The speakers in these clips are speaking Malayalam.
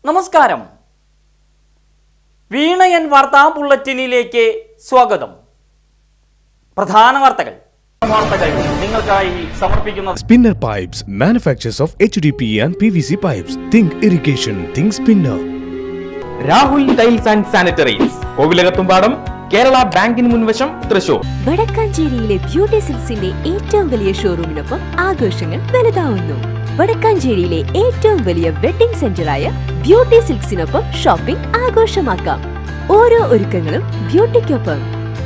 നമസ്കാരം വീണയൻ വാർത്താ ബുള്ളറ്റിനിലേക്ക് സ്വാഗതം പ്രധാന വാർത്തകൾ വാർത്തകൾ നിങ്ങൾക്കായി സമർപ്പിക്കുന്നത് Spinner Pipes, manufacturers of HDP and PVC pipes. Think irrigation, think spinner. Rahul tiles and sanitaries Kovilakathumpadam Kerala ബാങ്കിന് മുൻവശം തൃശൂർ വടക്കാഞ്ചേരിയിലെ ബ്യൂട്ടി സിൽക്സിന്റെ ഏറ്റവും വലിയ ഷോറൂമിനൊപ്പം ആഘോഷങ്ങൾ വലുതാവുന്നു വടക്കാഞ്ചേരിയിലെ ഏറ്റവും വലിയ വെഡിംഗ് സെന്ററായ ബ്യൂട്ടി സിൽക്സിനൊപ്പം ഷോപ്പിംഗ് ആഘോഷമാക്കാം ഓരോ ഒരുക്കങ്ങളും ബ്യൂട്ടിക്കൊപ്പം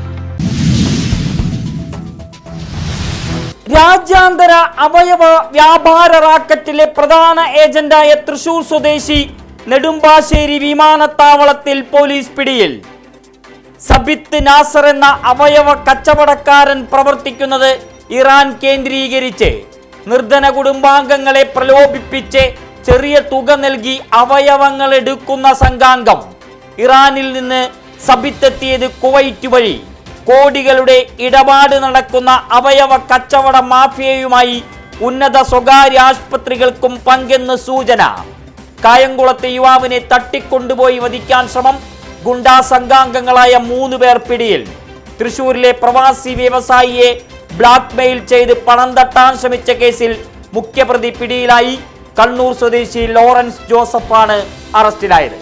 രാജ്യാന്തര അവയവ വ്യാപാര റാക്കറ്റിലെ പ്രധാന ഏജന്റായ തൃശൂർ സ്വദേശി നെടുമ്പാശ്ശേരി വിമാനത്താവളത്തിൽ പോലീസ് പിടിയിൽ സബിത്ത് നാസർ എന്ന അവയവ കച്ചവടക്കാരൻ പ്രവർത്തിക്കുന്നത് ഇറാൻ കേന്ദ്രീകരിച്ച് നിർധന കുടുംബാംഗങ്ങളെ പ്രലോഭിപ്പിച്ച് ചെറിയ തുക നൽകി അവയവങ്ങൾ എടുക്കുന്ന സംഘാംഗം ഇറാനിൽ നിന്ന് സബിത്തെത്തിയത് കുവൈറ്റ് വഴി കോടികളുടെ ഇടപാട് നടക്കുന്ന അവയവ കച്ചവട മാഫിയയുമായി ഉന്നത സ്വകാര്യ ആശുപത്രികൾക്കും പങ്കെന്ന് സൂചന കായംകുളത്തെ യുവാവിനെ തട്ടിക്കൊണ്ടുപോയി വധിക്കാൻ ശ്രമം ഗുണ്ടാ സംഘാംഗങ്ങളായ മൂന്ന് പേർ പിടിയിൽ തൃശൂരിലെ പ്രവാസി വ്യവസായിയെ ബ്ലാക്ക് മെയിൽ ചെയ്ത് പണം തട്ടാൻ ശ്രമിച്ച കേസിൽ മുഖ്യപ്രതി പിടിയിലായി കണ്ണൂർ സ്വദേശി ലോറൻസ് ജോസഫാണ് അറസ്റ്റിലായത്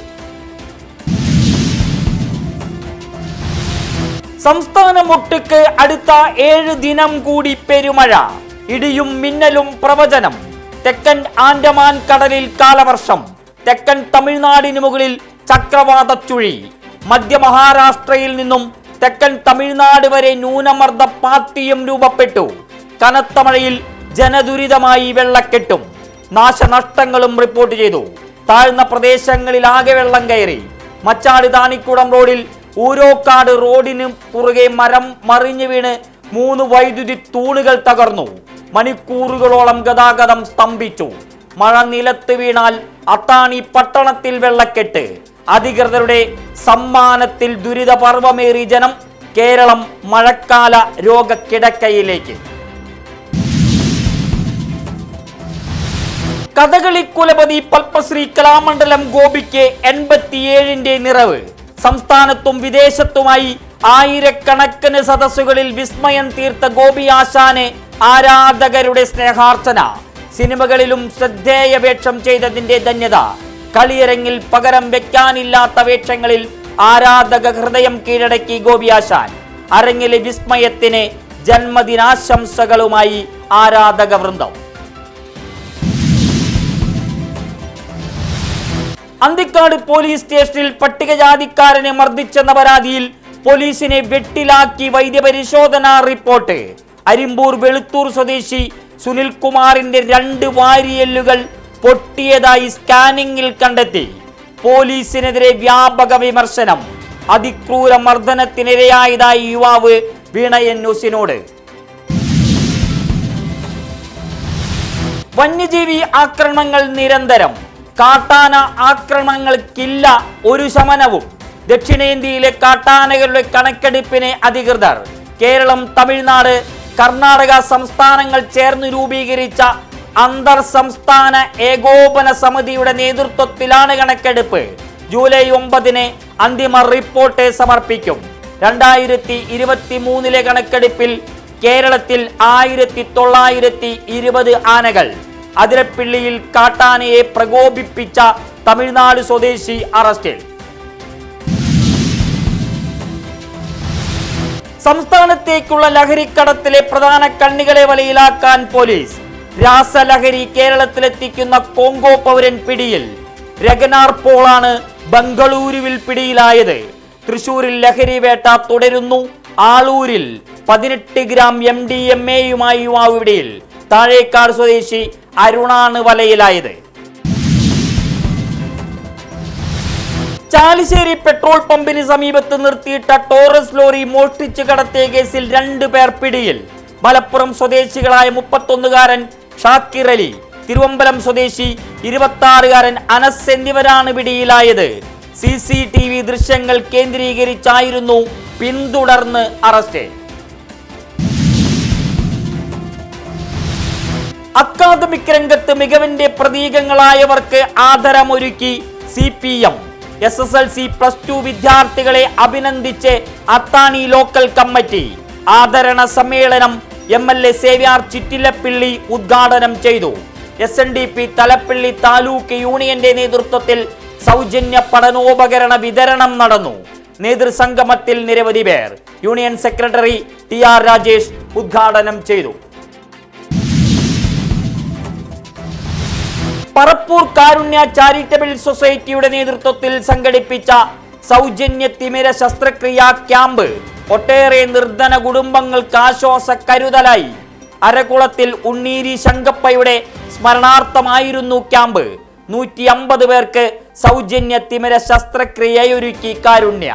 സംസ്ഥാനമൊട്ടുക്ക് അടുത്ത ഏഴ് ദിനം കൂടി പെരുമഴ ഇടിയും മിന്നലും പ്രവചനം തെക്കൻ ആൻഡമാൻ കടലിൽ കാലവർഷം തെക്കൻ തമിഴ്നാടിന് മുകളിൽ ചക്രവാത ചുഴി മധ്യ മഹാരാഷ്ട്രയിൽ നിന്നും തെക്കൻ തമിഴ്നാട് വരെ ന്യൂനമർദ്ദ പാത്തിയും രൂപപ്പെട്ടു കനത്ത മഴയിൽ ജനദുരിതമായി വെള്ളക്കെട്ടും നാശനഷ്ടങ്ങളും റിപ്പോർട്ട് ചെയ്തു താഴ്ന്ന പ്രദേശങ്ങളിൽ ആകെ വെള്ളം കയറി മച്ചാട് താണിക്കുളം റോഡിൽ ഊരോക്കാട് റോഡിന് കുറുകെ മരം മറിഞ്ഞു വീണ് മൂന്ന് വൈദ്യുതി തൂണുകൾ തകർന്നു മണിക്കൂറുകളോളം ഗതാഗതം സ്തംഭിച്ചു മഴ നിലത്ത് വീണാൽ അത്താണി പട്ടണത്തിൽ വെള്ളക്കെട്ട് അധികൃതരുടെ സമ്മാനത്തിൽ ദുരിതപർവമേറി ജനം കേരളം മഴക്കാല രോഗക്കിടക്കയിലേക്ക് കഥകളി കുലപതി പത്മശ്രീ കലാമണ്ഡലം ഗോപിക്ക് എൺപത്തിയേഴിന്റെ നിറവ് സംസ്ഥാനത്തും വിദേശത്തുമായി ആയിരക്കണക്കിന് സദസ്സുകളിൽ വിസ്മയം തീർത്ത ഗോപി ആശാനെ ആരാധകരുടെ സ്നേഹാർച്ചന സിനിമകളിലും ശ്രദ്ധേയ വേഷം ചെയ്തതിന്റെ ധന്യത കളിയരങ്ങിൽ പകരം വെക്കാനില്ലാത്ത വേഷങ്ങളിൽ ആരാധക ഹൃദയം കീഴടക്കി ഗോപി ആശാൻ അരങ്ങിലെ വിസ്മയത്തിന് ജന്മദിനാശംസകളുമായി ആരാധക വൃന്ദം അന്തിക്കാട് പോലീസ് സ്റ്റേഷനിൽ പട്ടികജാതിക്കാരനെ മർദ്ദിച്ചെന്ന പരാതിയിൽ പോലീസിനെ വെട്ടിലാക്കി വൈദ്യപരിശോധനാ റിപ്പോർട്ട് അരിമ്പൂർ വെളുത്തൂർ സ്വദേശി സുനിൽ കുമാറിന്റെ രണ്ട് വാരിയെല്ലുകൾ പൊട്ടിയതായി സ്കാനിങ്ങിൽ കണ്ടെത്തി പോലീസിനെതിരെ വ്യാപക വിമർശനം അതിക്രൂര മർദ്ദനത്തിനിരയായതായി യുവാവ് വീണയൻ ന്യൂസിനോട് വന്യജീവി ആക്രമണങ്ങൾ നിരന്തരം കാട്ടാന ആക്രമണങ്ങൾക്കില്ല ഒരു ശമനവും ദക്ഷിണേന്ത്യയിലെ കാട്ടാനകളുടെ കണക്കെടുപ്പിനെ അധികൃതർ കേരളം തമിഴ്നാട് കർണാടക സംസ്ഥാനങ്ങൾ ചേർന്ന് രൂപീകരിച്ച അന്തർ സംസ്ഥാന ഏകോപന സമിതിയുടെ നേതൃത്വത്തിലാണ് കണക്കെടുപ്പ് ജൂലൈ ഒമ്പതിന് അന്തിമ റിപ്പോർട്ട് സമർപ്പിക്കും രണ്ടായിരത്തി ഇരുപത്തി മൂന്നിലെ കണക്കെടുപ്പിൽ കേരളത്തിൽ ആയിരത്തി തൊള്ളായിരത്തി ഇരുപത് ആനകൾ അതിരപ്പിള്ളിയിൽ കാട്ടാനയെ പ്രകോപിപ്പിച്ച തമിഴ്നാട് സ്വദേശി അറസ്റ്റിൽ സംസ്ഥാനത്തേക്കുള്ള ലഹരിക്കടത്തിലെ പ്രധാന കണ്ണികളെ വലയിലാക്കാൻ പോലീസ് രാസലഹരി കേരളത്തിലെത്തിക്കുന്ന കോങ്കോ പൗരൻ പിടിയിൽ രഗനാർ പോളാണ് ബംഗളൂരുവിൽ പിടിയിലായത് തൃശൂരിൽ ലഹരി വേട്ട തുടരുന്നു ആളൂരിൽ പതിനെട്ട് ഗ്രാം എം ഡി എം എയുമായി യുവാവ് പിടിയിൽ താഴേക്കാട് സ്വദേശി അരുണാണ് വലയിലായത് ചാലിശ്ശേരി പെട്രോൾ പമ്പിന് സമീപത്ത് നിർത്തിയിട്ട ടോറസ് ലോറി മോഷ്ടിച്ചു കടത്തിയ കേസിൽ രണ്ടു പേർ പിടിയിൽ മലപ്പുറം സ്വദേശികളായ മുപ്പത്തൊന്നുകാരൻ ഷാക്കിർ അലി തിരുവമ്പലം സ്വദേശി ഇരുപത്തി അനസ് എന്നിവരാണ് പിടിയിലായത് സി സി ടി വി ദൃശ്യങ്ങൾ കേന്ദ്രീകരിച്ചായിരുന്നു പിന്തുടർന്ന് അറസ്റ്റ് അക്കാദമിക് രംഗത്ത് മികവിന്റെ പ്രതീകങ്ങളായവർക്ക് ആദരമൊരുക്കി C P M S S L C plus two വിദ്യാർത്ഥികളെ അഭിനന്ദിച്ച് അത്താണി ലോക്കൽ കമ്മിറ്റി ആദരണ സമ്മേളനം M L A Xavier Chittilappilly ഉദ്ഘാടനം ചെയ്തു S N D P Thalappilly taluk യൂണിയന്റെ നേതൃത്വത്തിൽ സൗജന്യ പഠനോപകരണ വിതരണം നടന്നു നേതൃസംഗമത്തിൽ നിരവധി പേർ union secretary T R Rajesh ഉദ്ഘാടനം ചെയ്തു പറപ്പൂർ കാരുണ്യ ചാരിറ്റബിൾ സൊസൈറ്റിയുടെ നേതൃത്വത്തിൽ സംഘടിപ്പിച്ച സൗജന്യ തിമിര ശസ്ത്രക്രിയ ക്യാമ്പ് ഒട്ടേറെ നിർധന കുടുംബങ്ങൾക്ക് ആശ്വാസ കരുതലായി അരകുളത്തിൽ ഉണ്ണീരി ശങ്കപ്പയുടെ സ്മരണാർത്ഥമായിരുന്നു ക്യാമ്പ് നൂറ്റി അമ്പത് പേർക്ക് സൗജന്യ തിമിര ശസ്ത്രക്രിയയൊരുക്കി കാരുണ്യ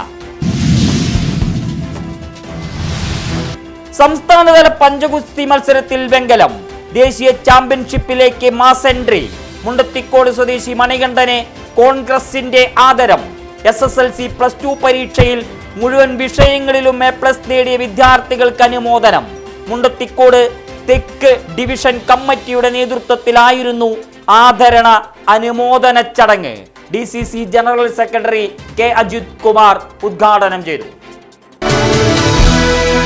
സംസ്ഥാനതല പഞ്ചഗുസ്തി മത്സരത്തിൽ വെങ്കലം ദേശീയ ചാമ്പ്യൻഷിപ്പിലേക്ക് മാസ് എൻട്രി മുണ്ടത്തിക്കോട് സ്വദേശി മണികണ്ഠനെ കോൺഗ്രസിന്റെ ആദരം S S L C plus two പരീക്ഷയിൽ മുഴുവൻ വിഷയങ്ങളിലും എ പ്ലസ് നേടിയ വിദ്യാർത്ഥികൾക്ക് അനുമോദനം മുണ്ടത്തിക്കോട് തെക്ക് ഡിവിഷൻ കമ്മിറ്റിയുടെ നേതൃത്വത്തിലായിരുന്നു ആദരണ അനുമോദന ചടങ്ങ് D C C general secretary K Ajith Kumar ഉദ്ഘാടനം ചെയ്തു